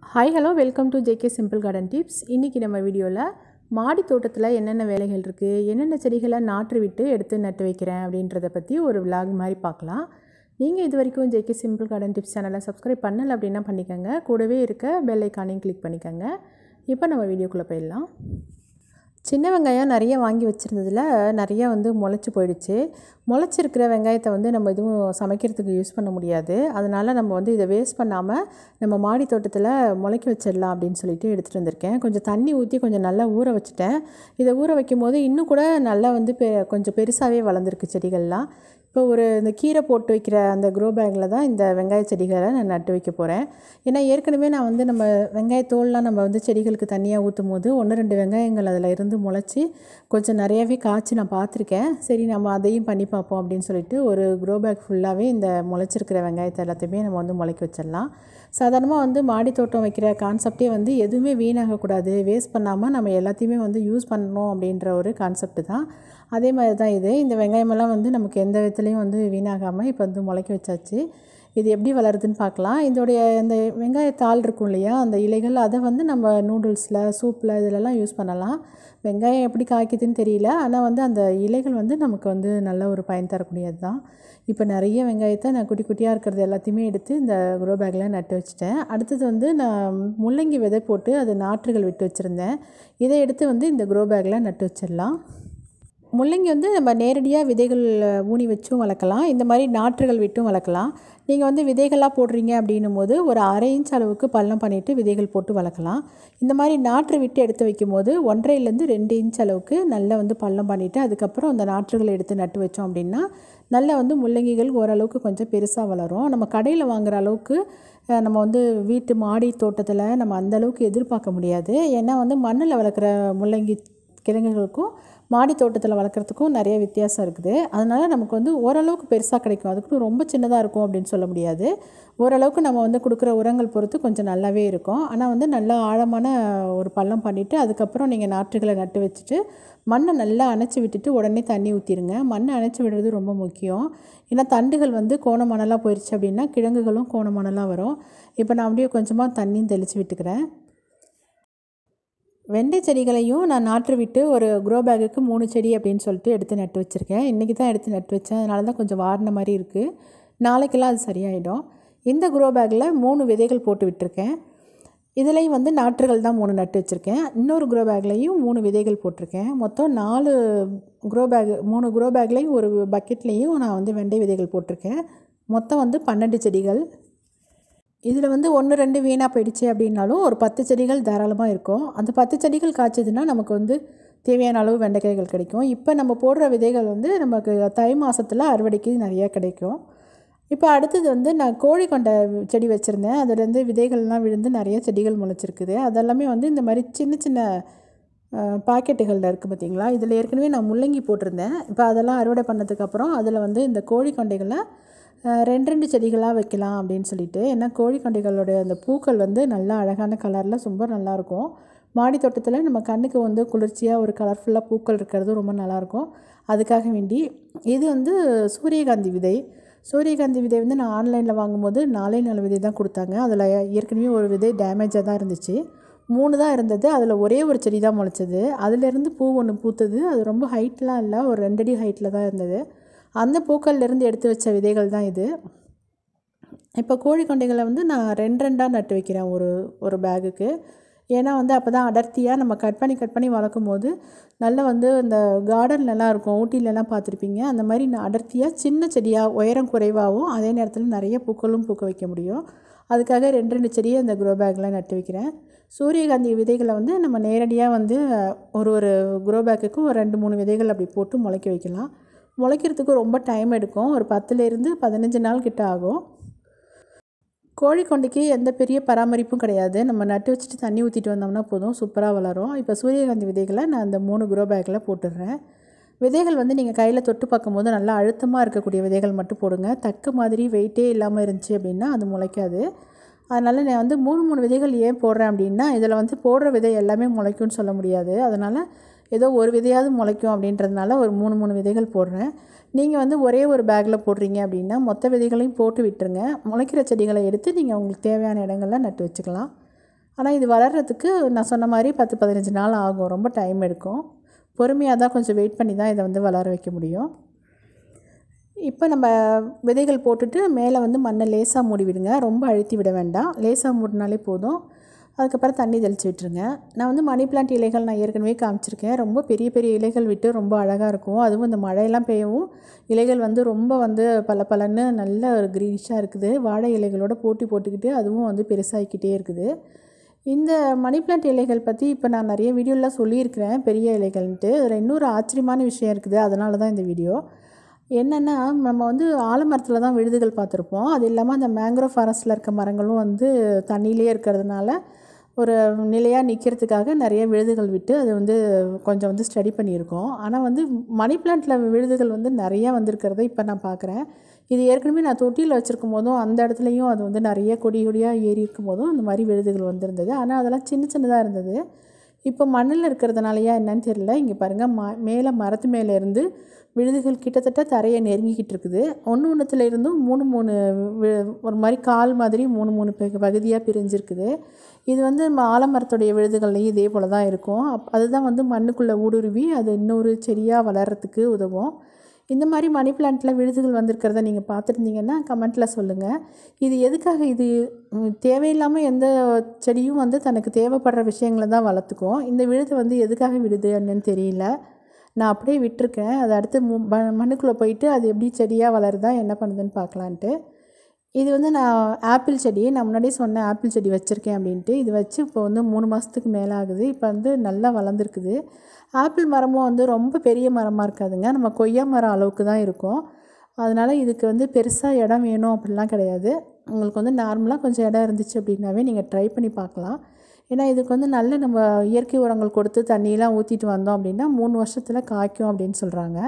hi hello welcome to JK simple garden tips இன்றைக்கி நம்ம வீடியோவில் மாடி தோட்டத்தில் என்னென்ன வேலைகள் இருக்குது என்னென்ன செடிகளை நாற்று விட்டு எடுத்து நட்டு வைக்கிறேன் அப்படின்றத பற்றி ஒரு விலாக் மாதிரி பார்க்கலாம் நீங்கள் இது வரைக்கும் ஜேகே சிம்பிள் கார்டன் டிப்ஸ் சேனலை சப்ஸ்கிரைப் பண்ணலை அப்படின்னா பண்ணிக்கோங்க கூடவே இருக்க பெல் ஐக்கானையும் கிளிக் பண்ணிக்கோங்க இப்போ நம்ம வீடியோக்குள்ளே போயிடலாம் சின்ன வெங்காயம் நிறைய வாங்கி வச்சுருந்ததில் நிறைய வந்து முளைச்சி போயிடுச்சு முளைச்சிருக்கிற வெங்காயத்தை வந்து நம்ம எதுவும் சமைக்கிறதுக்கு யூஸ் பண்ண முடியாது அதனால் நம்ம வந்து இதை வேஸ்ட் பண்ணாமல் நம்ம மாடி தோட்டத்தில் முளைக்க வச்சிடலாம் அப்படின்னு சொல்லிட்டு எடுத்துகிட்டு வந்திருக்கேன் கொஞ்சம் தண்ணி ஊற்றி கொஞ்சம் நல்லா ஊற வச்சுட்டேன் இதை ஊற வைக்கும் போது இன்னும் கூட நல்லா வந்து பெ கொஞ்சம் பெருசாகவே வளர்ந்துருக்கு செடிகள்லாம் இப்போ ஒரு இந்த கீரை போட்டு வைக்கிற அந்த க்ரோ பேக்கில் தான் இந்த வெங்காய செடிகளை நான் நட்டு வைக்க போகிறேன் ஏன்னா ஏற்கனவே நான் வந்து நம்ம வெங்காயத்தோல்லாம் நம்ம வந்து செடிகளுக்கு தனியாக ஊற்றும் போது ஒன்று ரெண்டு வெங்காயங்கள் அதில் இருந்து முளைச்சி கொஞ்சம் நிறையாவே காய்ச்சி நான் பார்த்துருக்கேன் சரி நம்ம அதையும் பண்ணி பார்ப்போம் அப்படின்னு சொல்லிட்டு ஒரு க்ரோ பேக் ஃபுல்லாகவே இந்த முளைச்சிருக்கிற வெங்காயத்தை எல்லாத்தையுமே நம்ம வந்து முளைக்க வச்சிடலாம் சாதாரணமாக வந்து மாடி தோட்டம் வைக்கிற கான்செப்டே வந்து எதுவுமே வீணாகக்கூடாது வேஸ்ட் பண்ணாமல் நம்ம எல்லாத்தையுமே வந்து யூஸ் பண்ணணும் அப்படின்ற ஒரு கான்செப்ட் தான் அதே மாதிரி தான் இது இந்த வெங்காயமெல்லாம் வந்து நமக்கு எந்த விதத்துலேயும் வந்து வீணாகாமல் இப்போ வந்து முளைக்க வச்சாச்சு இது எப்படி வளருதுன்னு பார்க்கலாம் இதோடைய இந்த வெங்காயத்தாள் இருக்கும் இல்லையா அந்த இலைகள் அதை வந்து நம்ம நூடுல்ஸில் சூப்பில் இதிலலாம் யூஸ் பண்ணலாம் வெங்காயம் எப்படி காய்க்குதுன்னு தெரியல ஆனால் வந்து அந்த இலைகள் வந்து நமக்கு வந்து நல்ல ஒரு பயன் தரக்கூடியது தான் இப்போ நிறைய வெங்காயத்தை நான் குட்டி குட்டியாக இருக்கிறது எல்லாத்தையுமே எடுத்து இந்த க்ரோ பேக்கில் நட்டு வச்சுட்டேன் அடுத்தது வந்து நான் முள்ளங்கி விதை போட்டு அது நாற்றுகள் விட்டு வச்சுருந்தேன் இதை எடுத்து வந்து இந்த க்ரோ பேக்கில் நட்டு வச்சிடலாம் முள்ளங்கி வந்து நம்ம நேரடியாக விதைகள் ஊனி வச்சும் வளர்க்கலாம் இந்த மாதிரி நாற்றுகள் விட்டும் வளர்க்கலாம் நீங்கள் வந்து விதைகளாக போடுறீங்க அப்படின்னும் போது ஒரு அரை இன்ச் அளவுக்கு பள்ளம் பண்ணிவிட்டு விதைகள் போட்டு வளர்க்கலாம் இந்த மாதிரி நாற்று விட்டு எடுத்து வைக்கும் போது ஒன்றரைலேருந்து ரெண்டு இன்ச் அளவுக்கு நல்லா வந்து பள்ளம் பண்ணிவிட்டு அதுக்கப்புறம் அந்த நாற்றுகளை எடுத்து நட்டு வச்சோம் அப்படின்னா நல்லா வந்து முள்ளங்கிகள் ஓரளவுக்கு கொஞ்சம் பெருசாக வளரும் நம்ம கடையில் வாங்குகிற அளவுக்கு நம்ம வந்து வீட்டு மாடி தோட்டத்தில் நம்ம அந்தளவுக்கு எதிர்பார்க்க முடியாது ஏன்னா வந்து மண்ணில் வளர்க்குற முள்ளங்கி கிழங்குகளுக்கும் மாடி தோட்டத்தில் வளர்க்குறதுக்கும் நிறைய வித்தியாசம் இருக்குது அதனால் நமக்கு வந்து ஓரளவுக்கு பெருசாக கிடைக்கும் அதுக்கு ரொம்ப சின்னதாக இருக்கும் அப்படின்னு சொல்ல முடியாது ஓரளவுக்கு நம்ம வந்து கொடுக்குற உரங்கள் பொறுத்து கொஞ்சம் நல்லாவே இருக்கும் ஆனால் வந்து நல்லா ஆழமான ஒரு பள்ளம் பண்ணிவிட்டு அதுக்கப்புறம் நீங்கள் நாற்றுகளை நட்டு வச்சுட்டு மண்ணை நல்லா அணைச்சி விட்டுட்டு உடனே தண்ணி ஊற்றிடுங்க மண்ணை அணைச்சி விடுறது ரொம்ப முக்கியம் ஏன்னா தண்டுகள் வந்து கோணமணலாக போயிடுச்சு அப்படின்னா கிழங்குகளும் கோணமணலாக வரும் இப்போ நான் அப்படியே கொஞ்சமாக தண்ணியும் தெளித்து விட்டுக்கிறேன் வெண்டை செடிகளையும் நான் நாற்று விட்டு ஒரு க்ரோ பேக்குக்கு மூணு செடி அப்படின்னு சொல்லிட்டு எடுத்து நட்டு வச்சுருக்கேன் இன்றைக்கி தான் எடுத்து நட்டு வச்சேன் அதனால தான் கொஞ்சம் வாடின மாதிரி இருக்குது நாளைக்கெல்லாம் அது சரியாயிடும் இந்த க்ரோ பேக்கில் மூணு விதைகள் போட்டு விட்டுருக்கேன் இதுலேயும் வந்து நாற்றுகள் தான் மூணு நட்டு வச்சுருக்கேன் இன்னொரு க்ரோ பேக்லேயும் மூணு விதைகள் போட்டிருக்கேன் மொத்தம் நாலு க்ரோ பேக் மூணு க்ரோ பேக்லேயும் ஒரு பக்கெட்லேயும் நான் வந்து வெண்டை விதைகள் போட்டிருக்கேன் மொத்தம் வந்து பன்னெண்டு செடிகள் இதில் வந்து ஒன்று ரெண்டு வீணாக போயிடுச்சு அப்படின்னாலும் ஒரு பத்து செடிகள் தாராளமாக இருக்கும் அந்த பத்து செடிகள் காய்ச்சதுன்னா நமக்கு வந்து தேவையான அளவு வெண்டைக்காய்கள் கிடைக்கும் இப்போ நம்ம போடுற விதைகள் வந்து நமக்கு தை மாதத்தில் அறுவடைக்கு நிறையா கிடைக்கும் இப்போ அடுத்தது வந்து நான் கோழி கொண்ட செடி வச்சுருந்தேன் அதுலேருந்து விதைகள்லாம் விழுந்து நிறைய செடிகள் முளைச்சிருக்குது அதெல்லாமே வந்து இந்த மாதிரி சின்ன சின்ன பாக்கெட்டுகளில் இருக்குது பார்த்திங்களா இதில் ஏற்கனவே நான் முள்ளங்கி போட்டிருந்தேன் இப்போ அதெல்லாம் அறுவடை பண்ணதுக்கப்புறம் அதில் வந்து இந்த கோழி கொண்டைகளை ரெண்டு ரெண்டு செடிகளாக வைக்கலாம் அப்படின்னு சொல்லிட்டு ஏன்னா கோழி கொண்டைகளோட அந்த பூக்கள் வந்து நல்லா அழகான கலரில் ரொம்ப நல்லாயிருக்கும் மாடி தோட்டத்தில் நம்ம கண்ணுக்கு வந்து குளிர்ச்சியாக ஒரு கலர்ஃபுல்லாக பூக்கள் இருக்கிறது ரொம்ப நல்லாயிருக்கும் அதுக்காக வேண்டி இது வந்து சூரியகாந்தி விதை சூரியகாந்தி விதை வந்து நான் ஆன்லைனில் வாங்கும்போது நாலே நாலு விதை தான் கொடுத்தாங்க அதில் ஏற்கனவே ஒரு விதை டேமேஜாக தான் இருந்துச்சு மூணு தான் இருந்தது அதில் ஒரே ஒரு செடி தான் முளைச்சது அதுலேருந்து பூ ஒன்று பூத்தது அது ரொம்ப ஹைட்லாம் இல்லை ஒரு ரெண்டடி ஹைட்டில் தான் இருந்தது அந்த பூக்கள்லேருந்து எடுத்து வச்ச விதைகள் தான் இது இப்போ கோழி கொண்டைகளை வந்து நான் ரெண்டு ரெண்டாக நட்டு வைக்கிறேன் ஒரு ஒரு பேகுக்கு ஏன்னா வந்து அப்போ தான் அடர்த்தியாக நம்ம கட் பண்ணி கட் பண்ணி வளர்க்கும் போது நல்லா வந்து இந்த கார்டன்லலாம் இருக்கும் ஊட்டிலலாம் பார்த்துருப்பீங்க அந்த மாதிரி நான் அடர்த்தியாக சின்ன செடியாக உயரம் குறைவாகவும் அதே நேரத்தில் நிறைய பூக்களும் பூக்க வைக்க முடியும் அதுக்காக ரெண்டு ரெண்டு செடியை இந்த க்ரோ பேக்கில் நட்டு வைக்கிறேன் சூரியகாந்தி விதைகளை வந்து நம்ம நேரடியாக வந்து ஒரு ஒரு க்ரோ பேக்குக்கும் ஒரு ரெண்டு மூணு விதைகள் அப்படி போட்டு முளைக்க வைக்கலாம் முளைக்கிறதுக்கு ரொம்ப டைம் எடுக்கும் ஒரு பத்துலேருந்து பதினஞ்சு நாள் கிட்ட ஆகும் கோழி கொண்டைக்கு எந்த பெரிய பராமரிப்பும் கிடையாது நம்ம நட்டு வச்சுட்டு தண்ணி ஊற்றிட்டு வந்தோம்னா போதும் சூப்பராக வளரும் இப்போ சூரியகாந்தி விதைகளை நான் அந்த மூணு க்ரோ பேக்கில் போட்டுடுறேன் விதைகள் வந்து நீங்கள் கையில் தொட்டு பார்க்கும்போது நல்லா அழுத்தமாக இருக்கக்கூடிய விதைகள் மட்டும் போடுங்க தக்க மாதிரி வெயிட்டே இல்லாமல் இருந்துச்சு அப்படின்னா அது முளைக்காது அதனால் நான் வந்து மூணு மூணு விதைகள் ஏன் போடுறேன் அப்படின்னா இதில் வந்து போடுற விதை எல்லாமே முளைக்கும்னு சொல்ல முடியாது அதனால் ஏதோ ஒரு விதையாவது முளைக்கும் அப்படின்றதுனால ஒரு மூணு மூணு விதைகள் போடுறேன் நீங்கள் வந்து ஒரே ஒரு பேக்கில் போடுறீங்க அப்படின்னா மொத்த விதைகளையும் போட்டு விட்டுருங்க முளைக்கிற செடிகளை எடுத்து நீங்கள் உங்களுக்கு தேவையான இடங்களில் நட்டு வச்சுக்கலாம் ஆனால் இது வளர்கிறதுக்கு நான் சொன்ன மாதிரி பத்து பதினஞ்சு நாள் ஆகும் ரொம்ப டைம் எடுக்கும் பொறுமையாக தான் கொஞ்சம் வெயிட் பண்ணி தான் இதை வந்து வளர வைக்க முடியும் இப்போ நம்ம விதைகள் போட்டுட்டு மேலே வந்து மண்ணை லேசாக மூடி விடுங்க ரொம்ப அழுத்தி விட வேண்டாம் லேசாக மூடினாலே போதும் அதுக்கப்புறம் தண்ணி தெளித்து விட்டுருங்க நான் வந்து மணி பிளான்ட் இலைகள் நான் ஏற்கனவே காமிச்சிருக்கேன் ரொம்ப பெரிய பெரிய இலைகள் விட்டு ரொம்ப அழகாக இருக்கும் அதுவும் இந்த மழையெல்லாம் பெய்யவும் இலைகள் வந்து ரொம்ப வந்து பல பலன்னு நல்ல ஒரு க்ரீனிஷாக இருக்குது வாழை இலைகளோட போட்டி போட்டுக்கிட்டு அதுவும் வந்து பெருசாகிக்கிட்டே இருக்குது இந்த மணி பிளான்ட் இலைகள் பற்றி இப்போ நான் நிறைய வீடியோலாம் சொல்லியிருக்கிறேன் பெரிய இலைகள்ன்ட்டு அதில் இன்னொரு ஆச்சரியமான விஷயம் இருக்குது அதனால தான் இந்த வீடியோ என்னென்னா நம்ம வந்து ஆலமரத்தில் தான் விழுதுகள் பார்த்துருப்போம் அது இல்லாமல் அந்த மேங்க்ரோவ் ஃபாரஸ்ட்டில் இருக்க மரங்களும் வந்து தண்ணியிலே இருக்கிறதுனால ஒரு நிலையாக நிற்கிறதுக்காக நிறைய விழுதுகள் விட்டு அது வந்து கொஞ்சம் வந்து ஸ்டடி பண்ணியிருக்கோம் ஆனால் வந்து மணி பிளான்ட்டில் விழுதுகள் வந்து நிறையா வந்திருக்கிறத இப்போ நான் பார்க்குறேன் இது ஏற்கனவே நான் தொட்டியில் வச்சுருக்கும் போதும் அந்த இடத்துலையும் அது வந்து நிறைய கொடி கொடியாக ஏறி இருக்கும் போதும் அந்த மாதிரி விழுதுகள் வந்திருந்தது ஆனால் அதெல்லாம் சின்ன சின்னதாக இருந்தது இப்போ மண்ணில் இருக்கிறதுனாலயா என்னன்னு தெரியல இங்கே பாருங்கள் ம மேலே மரத்து மேலே இருந்து விழுதுகள் கிட்டத்தட்ட தரையை நெருங்கிக்கிட்டு இருக்குது ஒன்று ஒன்றுத்துல இருந்தும் மூணு மூணு வி- ஒரு மாதிரி கால் மாதிரி மூணு மூணு பகு- பகுதியாக பிரிஞ்சிருக்குது இது வந்து ம- ஆலமரத்துடைய விழுதுகள்லையும் இதே போல் தான் இருக்கும் அப் அதுதான் வந்து மண்ணுக்குள்ளே ஊடுருவி அது இன்னொரு செடியாக வளர்கிறதுக்கு உதவும் இந்த மாதிரி மணி பிளான்ட்டில் விழுதுகள் வந்திருக்கிறத நீங்கள் பார்த்துருந்தீங்கன்னா கமெண்ட்டில் சொல்லுங்கள் இது எதுக்காக இது ம், தேவையில்லாமல் எந்த செடியும் வந்து தனக்கு தேவைப்படுற விஷயங்களை தான் வளர்த்துக்கும் இந்த விழுது வந்து எதுக்காக விடுது என்னன்னு தெரியல நான் அப்படியே விட்டிருக்கேன் அது அடுத்து மு ப- மண்ணுக்குள்ளே போயிட்டு அது எப்படி செடியாக வளருதா என்ன பண்ணுதுன்னு பார்க்கலான்ட்டு இது வந்து நான் ஆப்பிள் செடி நான் முன்னாடியே சொன்னேன் ஆப்பிள் செடி வச்சுருக்கேன் அப்படின்ட்டு இது வச்சு இப்போ வந்து மூணு மாதத்துக்கு மேலே ஆகுது இப்போ வந்து நல்லா வளர்ந்துருக்குது ஆப்பிள் மரமும் வந்து ரொம்ப பெரிய மரமாக இருக்காதுங்க நம்ம கொய்யா மரம் அளவுக்கு தான் இருக்கும் அதனால் இதுக்கு வந்து பெருசாக இடம் வேணும் அப்படிலாம் கிடையாது உங்களுக்கு வந்து நார்மலாக கொஞ்சம் இடம் இருந்துச்சு அப்படின்னாவே நீங்கள் ட்ரை பண்ணி பார்க்கலாம் ஏன்னா இதுக்கு வந்து நல்ல நம்ம இயற்கை உரங்கள் கொடுத்து தண்ணியெலாம் ஊற்றிட்டு வந்தோம் அப்படின்னா மூணு வருஷத்தில் காய்க்கும் அப்படின்னு சொல்கிறாங்க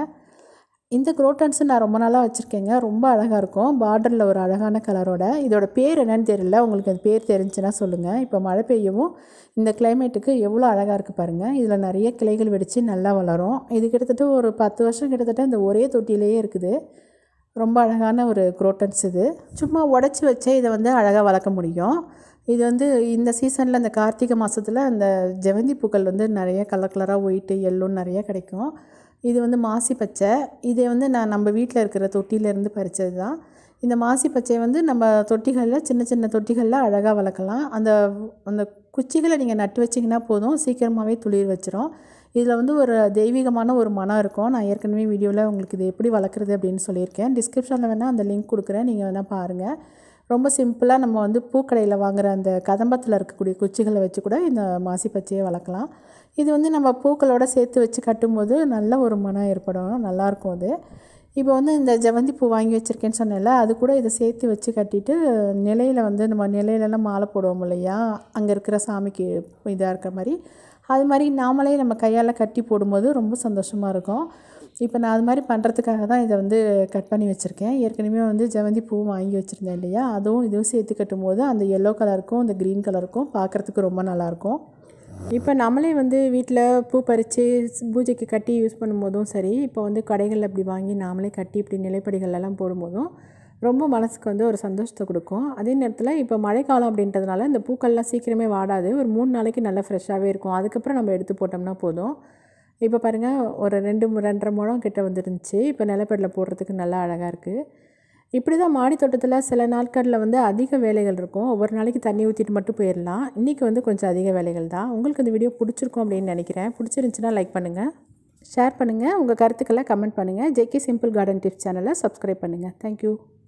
இந்த குரோட்டன்ஸு நான் ரொம்ப நாளாக வச்சுருக்கேங்க ரொம்ப அழகாக இருக்கும் பார்டரில் ஒரு அழகான கலரோட இதோட பேர் என்னன்னு தெரியல உங்களுக்கு அது பேர் தெரிஞ்சுன்னா சொல்லுங்கள் இப்போ மழை பெய்யவும் இந்த கிளைமேட்டுக்கு எவ்வளோ அழகாக இருக்குது பாருங்கள் இதில் நிறைய கிளைகள் வெடித்து நல்லா வளரும் இது கிட்டத்தட்ட ஒரு பத்து வருஷம் கிட்டத்தட்ட இந்த ஒரே தொட்டியிலேயே இருக்குது ரொம்ப அழகான ஒரு குரோட்டன்ஸ் இது சும்மா உடச்சி வச்சே இதை வந்து அழகாக வளர்க்க முடியும் இது வந்து இந்த சீசனில் இந்த கார்த்திகை மாதத்தில் அந்த ஜெவந்தி பூக்கள் வந்து நிறைய கலர் கலராக ஒயிட்டு எல்லோன்னு நிறைய கிடைக்கும் இது வந்து மாசி பச்சை இதை வந்து நான் நம்ம வீட்டில் இருக்கிற தொட்டியிலேருந்து பறித்தது தான் இந்த மாசி பச்சையை வந்து நம்ம தொட்டிகளில் சின்ன சின்ன தொட்டிகளில் அழகாக வளர்க்கலாம் அந்த அந்த குச்சிகளை நீங்கள் நட்டு வச்சிங்கன்னா போதும் சீக்கிரமாகவே துளிர் வச்சிரும் இதில் வந்து ஒரு தெய்வீகமான ஒரு மனம் இருக்கும் நான் ஏற்கனவே வீடியோவில் உங்களுக்கு இது எப்படி வளர்க்குறது அப்படின்னு சொல்லியிருக்கேன் டிஸ்கிரிப்ஷனில் வேணால் அந்த லிங்க் கொடுக்குறேன் நீங்கள் வேணால் பாருங்கள் ரொம்ப சிம்பிளாக நம்ம வந்து பூக்கடையில் வாங்குற அந்த கதம்பத்தில் இருக்கக்கூடிய குச்சிகளை வச்சு கூட இந்த மாசி பச்சையை வளர்க்கலாம் இது வந்து நம்ம பூக்களோட சேர்த்து வச்சு கட்டும்போது நல்ல ஒரு மனம் ஏற்படும் நல்லாயிருக்கும் அது இப்போ வந்து இந்த ஜெவந்தி பூ வாங்கி வச்சுருக்கேன்னு சொன்னேன்ல அது கூட இதை சேர்த்து வச்சு கட்டிட்டு நிலையில் வந்து நம்ம நிலையிலலாம் மாலை போடுவோம் இல்லையா அங்கே இருக்கிற சாமிக்கு இதாக இருக்கிற மாதிரி அது மாதிரி நாமளே நம்ம கையால் கட்டி போடும்போது ரொம்ப சந்தோஷமாக இருக்கும் இப்போ நான் அது மாதிரி பண்ணுறதுக்காக தான் இதை வந்து கட் பண்ணி வச்சுருக்கேன் ஏற்கனவே வந்து ஜெவந்தி பூ வாங்கி வச்சுருந்தேன் இல்லையா அதுவும் இதுவும் சேர்த்து கட்டும் போது அந்த எல்லோ கலருக்கும் இந்த க்ரீன் கலருக்கும் பார்க்குறதுக்கு ரொம்ப நல்லாயிருக்கும் இப்போ நம்மளே வந்து வீட்டில் பூ பறித்து பூஜைக்கு கட்டி யூஸ் பண்ணும்போதும் சரி இப்போ வந்து கடைகளில் இப்படி வாங்கி நாமளே கட்டி இப்படி நிலைப்படிகள்லாம் போடும்போதும் ரொம்ப மனசுக்கு வந்து ஒரு சந்தோஷத்தை கொடுக்கும் அதே நேரத்தில் இப்போ மழைக்காலம் அப்படின்றதுனால இந்த பூக்கள்லாம் சீக்கிரமே வாடாது ஒரு மூணு நாளைக்கு நல்லா ஃப்ரெஷ்ஷாகவே இருக்கும் அதுக்கப்புறம் நம்ம எடுத்து போட்டோம்னா போதும் இப்போ பாருங்கள் ஒரு ரெண்டு மு- ரெண்டரை முழம் கிட்ட வந்துருந்துச்சு இப்போ நிலப்படியில் போடுறதுக்கு நல்லா அழகாக இருக்குது இப்படி தான் மாடி தோட்டத்தில் சில நாட்களில் வந்து அதிக வேலைகள் இருக்கும் ஒவ்வொரு நாளைக்கு தண்ணி ஊற்றிட்டு மட்டும் போயிடலாம் இன்றைக்கி வந்து கொஞ்சம் அதிக வேலைகள் தான் உங்களுக்கு இந்த வீடியோ பிடிச்சிருக்கும் அப்படின்னு நினைக்கிறேன் பிடிச்சிருந்துச்சுன்னா லைக் பண்ணுங்கள் ஷேர் பண்ணுங்கள் உங்கள் கருத்துக்களை கமெண்ட் பண்ணுங்கள் ஜேகே சிம்பிள் கார்டன் டிப்ஸ் சேனலை சப்ஸ்கிரைப் பண்ணுங்கள் தேங்க்யூ